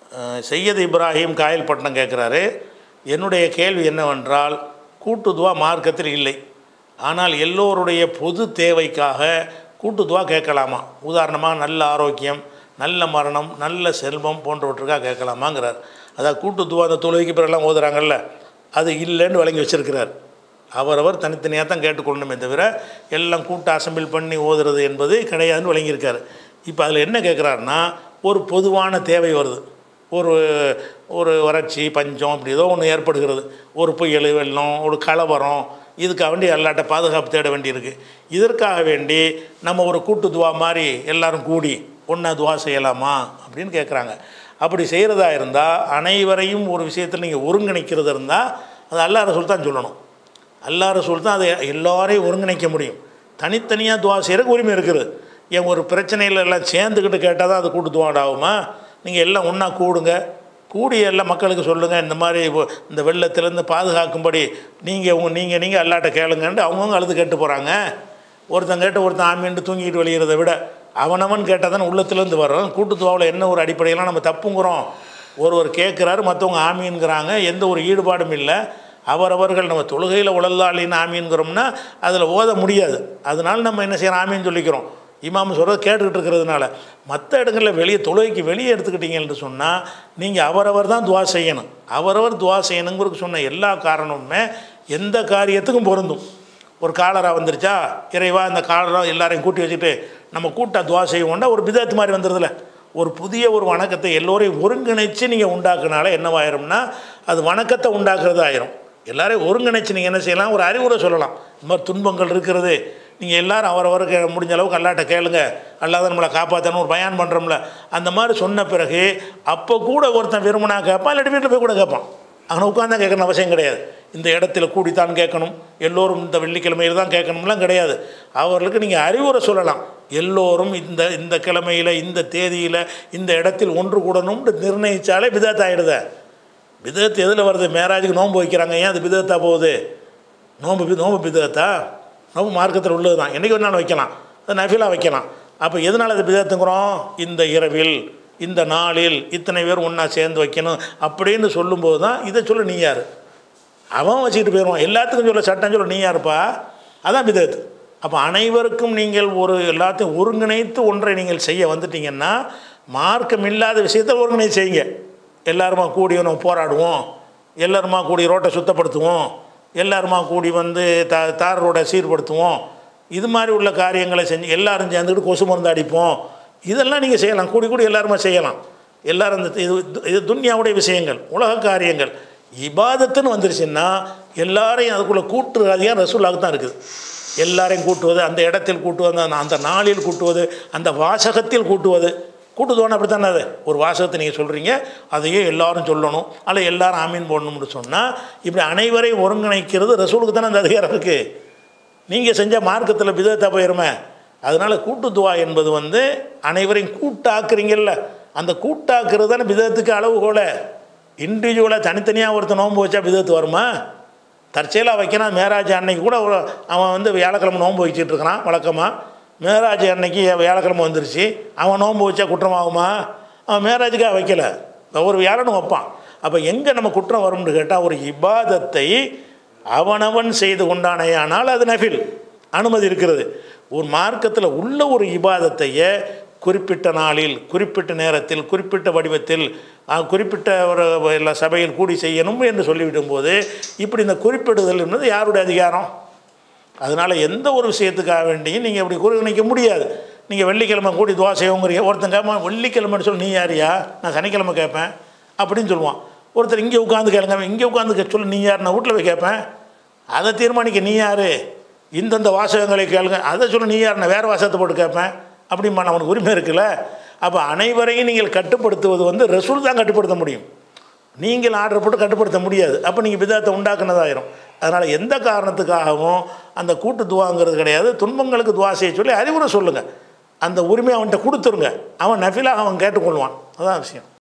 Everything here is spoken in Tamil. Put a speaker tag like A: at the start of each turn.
A: அஹ், சையது இப்ராஹிம் காயல்பட்டினம் கேட்குறாரு என்னுடைய கேள்வி என்னவென்றால் கூட்டுதுவா மார்க்கத்தில் இல்லை ஆனால் எல்லோருடைய பொது தேவைக்காக கூட்டுதுவா கேட்கலாமா உதாரணமாக நல்ல ஆரோக்கியம் நல்ல மரணம் நல்ல செல்வம் போன்றவற்றுக்காக கேட்கலாமாங்கிறார் அதாவது கூட்டுதுவா அந்த தொழுகைக்கு பிறகுலாம் ஓதுறாங்கல்ல அது இல்லைன்னு வழங்கி வச்சிருக்கிறார் அவரவர் தனித்தனியாக தான் கேட்டுக்கொள்ளணுமே தவிர எல்லாம் கூட்டு அசம்பிள் பண்ணி ஓதுறது என்பது கிடையாதுன்னு வழங்கியிருக்காரு இப்போ அதில் என்ன கேட்குறாருன்னா ஒரு பொதுவான தேவை வருது ஒரு ஒரு வறட்சி பஞ்சம் இப்படி ஏதோ ஒன்று ஏற்படுகிறது ஒரு புயல் வெள்ளம் ஒரு கலவரம் இதுக்காக வேண்டி எல்லாட்ட பாதுகாப்பு தேட வேண்டியிருக்கு இதற்காக வேண்டி நம்ம ஒரு கூட்டு துவா மாதிரி எல்லாரும் கூடி ஒன்றா துவா செய்யலாமா அப்படின்னு கேட்குறாங்க அப்படி செய்கிறதா இருந்தால் அனைவரையும் ஒரு விஷயத்தில் நீங்கள் ஒருங்கிணைக்கிறது இருந்தால் அது அல்லா ரசூல் தான் சொல்லணும் அல்லா ரசூல் தான் அதை எல்லாரையும் ஒருங்கிணைக்க முடியும் தனித்தனியாக துவா செய்கிறதுக்கு உரிமை இருக்குது என் ஒரு பிரச்சனையில் எல்லாம் சேர்ந்துக்கிட்டு கேட்டால் தான் அது கூட்டு துவாடாகுமா நீங்கள் எல்லாம் ஒன்றா கூடுங்க கூடி எல்லாம் மக்களுக்கு சொல்லுங்கள் இந்த மாதிரி இப்போ இந்த வெள்ளத்திலேருந்து பாதுகாக்கும்படி நீங்கள் உங்க நீங்கள் நீங்கள் அல்லாட்ட கேளுங்கன்ட்டு அவங்கவுங்க அழுது கேட்டு போகிறாங்க ஒருத்தன் கேட்டு ஒருத்தன் ஆமின்ட்டு தூங்கிட்டு வெளியிறதை விட அவனவன் கேட்டால் தானே உள்ளத்துலேருந்து வரும் கூட்டுத்துவாவில் என்ன ஒரு அடிப்படையெல்லாம் நம்ம தப்புங்கிறோம் ஒருவர் கேட்குறாரு மற்றவங்க ஆமீன்கிறாங்க எந்த ஒரு ஈடுபாடும் இல்லை அவரவர்கள் நம்ம தொழுகையில் உழல்லாளின்னு ஆமீன்கிறோம்னா அதில் ஓத முடியாது அதனால நம்ம என்ன செய்யறோம் ஆமீன் சொல்லிக்கிறோம் இமாம் சொல்கிறத கேட்டுக்கிட்டு இருக்கிறதுனால மற்ற இடங்களில் வெளியே தொழுகைக்கு வெளியே எடுத்துக்கிட்டீங்கன்னு சொன்னால் நீங்கள் அவரவர் தான் துவா செய்யணும் அவரவர் துவா செய்யணுங்கிறது சொன்ன எல்லா காரணமுமே எந்த காரியத்துக்கும் பொருந்தும் ஒரு காலரா வந்துருச்சா இறைவா இந்த காலரா எல்லாரையும் கூட்டி வச்சுட்டு நம்ம கூட்டா துவா செய்வோம்னா ஒரு பிதாத்து மாதிரி வந்துடுதுல ஒரு புதிய ஒரு வணக்கத்தை எல்லோரையும் ஒருங்கிணைச்சு நீங்கள் உண்டாக்குனால என்னவாயிரும்னா அது வணக்கத்தை உண்டாக்குறது ஆயிரும் எல்லாரையும் ஒருங்கிணைச்சு நீங்கள் என்ன செய்யலாம் ஒரு அறிவுரை சொல்லலாம் இந்த மாதிரி துன்பங்கள் இருக்கிறது நீங்கள் எல்லாரும் அவரவருக்கு முடிஞ்ச அளவுக்கு அல்லாட்ட கேளுங்க அல்லாத நம்மளை காப்பாற்றணும் ஒரு பயான் பண்ணுறோம்ல அந்த மாதிரி சொன்ன பிறகு அப்போ கூட ஒருத்தன் விரும்பினா கேட்பான் இல்லாட்டி வீட்டில் போய் கூட கேட்பான் அங்கே உட்காந்து கேட்கணும் அவசியம் கிடையாது இந்த இடத்துல கூடித்தான் கேட்கணும் எல்லோரும் இந்த வெள்ளிக்கிழமையில் தான் கேட்கணும்லாம் கிடையாது அவர்களுக்கு நீங்கள் அறிவுரை சொல்லலாம் எல்லோரும் இந்த இந்த கிழமையில் இந்த தேதியில் இந்த இடத்தில் ஒன்று கூடணும்னு நிர்ணயித்தாலே பிதாத் ஆகிடுத பிதத்து எதில் வருது மேராஜுக்கு நோன்பு வைக்கிறாங்க ஏன் அது பிதத்தா போகுது நோன்பு பி- நோன்பு பிதத்தா நோன்பு மார்க்கத்தில் உள்ளது தான் என்றைக்கு ஒரு நாள் வைக்கலாம் அது நஃபிலாக வைக்கலாம் அப்போ எதனால் அது பிதத்துங்கிறோம் இந்த இரவில் இந்த நாளில் இத்தனை பேர் ஒன்றா சேர்ந்து வைக்கணும் அப்படின்னு சொல்லும்போது தான் இதை சொல்ல நீ யார் அவன் வச்சுக்கிட்டு போயிடுவான் எல்லாத்துக்கும் சொல்ல சட்டம் சொல்ல நீ யாருப்பா அதான் பிதத்து அப்போ அனைவருக்கும் நீங்கள் ஒரு எல்லாத்தையும் ஒருங்கிணைத்து ஒன்றை நீங்கள் செய்ய வந்துட்டீங்கன்னா மார்க்கம் இல்லாத விஷயத்தை ஒருங்கிணைத்து செய்யுங்க எல்லாருமா கூடி நம்ம போராடுவோம் எல்லாருமா கூடி ரோட்டை சுத்தப்படுத்துவோம் எல்லாருமா கூடி வந்து த தார் ரோடை சீர்படுத்துவோம் இது மாதிரி உள்ள காரியங்களை செஞ்சு எல்லாரும் சேர்ந்துக்கிட்டு கொசு மருந்து அடிப்போம் இதெல்லாம் நீங்கள் செய்யலாம் கூடி கூடி எல்லாருமே செய்யலாம் எல்லாரும் இந்த இது இது துன்யாவுடைய விஷயங்கள் உலக காரியங்கள் இபாதத்துன்னு வந்துருச்சுன்னா எல்லாரையும் அதுக்குள்ளே கூட்டுற அதிகம் ரசூலாக தான் இருக்குது எல்லாரையும் கூட்டுவது அந்த இடத்தில் கூட்டுவது அந்த அந்த நாளில் கூட்டுவது அந்த வாசகத்தில் கூட்டுவது கூட்டுதோன்னு அப்படி தானே அது ஒரு வாசகத்தை நீங்கள் சொல்கிறீங்க அதையே எல்லாரும் சொல்லணும் அல்ல எல்லாரும் ஆமீன் போடணும்னு சொன்னால் இப்படி அனைவரையும் ஒருங்கிணைக்கிறது ரசூலுக்கு தானே அந்த அதிகாரம் இருக்குது நீங்கள் செஞ்ச மார்க்கத்தில் பிதத்தை போயிருமே அதனால் கூட்டுத்துவா என்பது வந்து அனைவரையும் கூட்டாக்குறீங்கல்ல அந்த கூட்டாக்குறது தானே பிதத்துக்கு அளவுகோல இண்டிவிஜுவலாக தனித்தனியாக ஒருத்தன் நோன்பு வச்சா பிதத்து வருமா தற்செயலாக வைக்கிறான் மேராஜ் அன்னைக்கு கூட ஒரு அவன் வந்து வியாழக்கிழமை நோன்பு வச்சுட்டு இருக்கிறான் வழக்கமாக மேராஜ் அன்னைக்கு வியாழக்கிழமை வந்துருச்சு அவன் நோன்பு வச்சா குற்றமாகுமா அவன் மேராஜுக்காக வைக்கல ஒரு வியாழனும் வைப்பான் அப்போ எங்கே நம்ம குற்றம் வரும்னு கேட்டால் ஒரு இபாதத்தை அவனவன் செய்து கொண்டானேயானால் அது நஃபில் அனுமதி இருக்கிறது ஒரு மார்க்கத்தில் உள்ள ஒரு இபாதத்தையே குறிப்பிட்ட நாளில் குறிப்பிட்ட நேரத்தில் குறிப்பிட்ட வடிவத்தில் அஹ், குறிப்பிட்ட ஒரு எல்லா சபையில் கூடி செய்யணும் என்று சொல்லிவிடும் போது இப்படி இந்த குறிப்பிடுதல் என்பது யாருடைய அதிகாரம் அதனால் எந்த ஒரு விஷயத்துக்காக வேண்டியும் நீங்கள் இப்படி ஒருங்கிணைக்க முடியாது நீங்கள் வெள்ளிக்கிழமை கூடி துவா செய்வோங்கிறீங்க ஒருத்தன் கேட்பான் வெள்ளிக்கிழமைன்னு சொல்லி நீ யாரியா நான் சனிக்கிழமை கேட்பேன் அப்படின்னு சொல்லுவான் ஒருத்தர் இங்கே உட்காந்து கேளுங்க இங்கே உட்காந்து கே- சொல்லு நீ யார் நான் வீட்டில் போய் கேட்பேன் அதை தீர்மானிக்க நீ யார் இந்தந்த வாசகங்களை கேளுங்க அதை சொல்லு நீ யார் நான் வேறு வாசகத்தை போட்டு கேட்பேன் அப்படிமா அவனுக்கு உரிமை இருக்குல்ல அப்போ அனைவரையும் நீங்கள் கட்டுப்படுத்துவது வந்து ரசூல் தான் கட்டுப்படுத்த முடியும் நீங்கள் ஆர்டர் போட்டு கட்டுப்படுத்த முடியாது அப்போ நீங்கள் பிதாத்தை உண்டாக்குனதாயிரும் அதனால் எந்த காரணத்துக்காகவும் அந்த கூட்டு துவாங்கிறது கிடையாது துன்பங்களுக்கு துவா செய்ய சொல்லி அறிவுரை சொல்லுங்கள் அந்த உரிமையை அவன்கிட்ட கொடுத்துருங்க அவன் நஃபிலாக அவன் கேட்டுக்கொள்வான் அதான் விஷயம்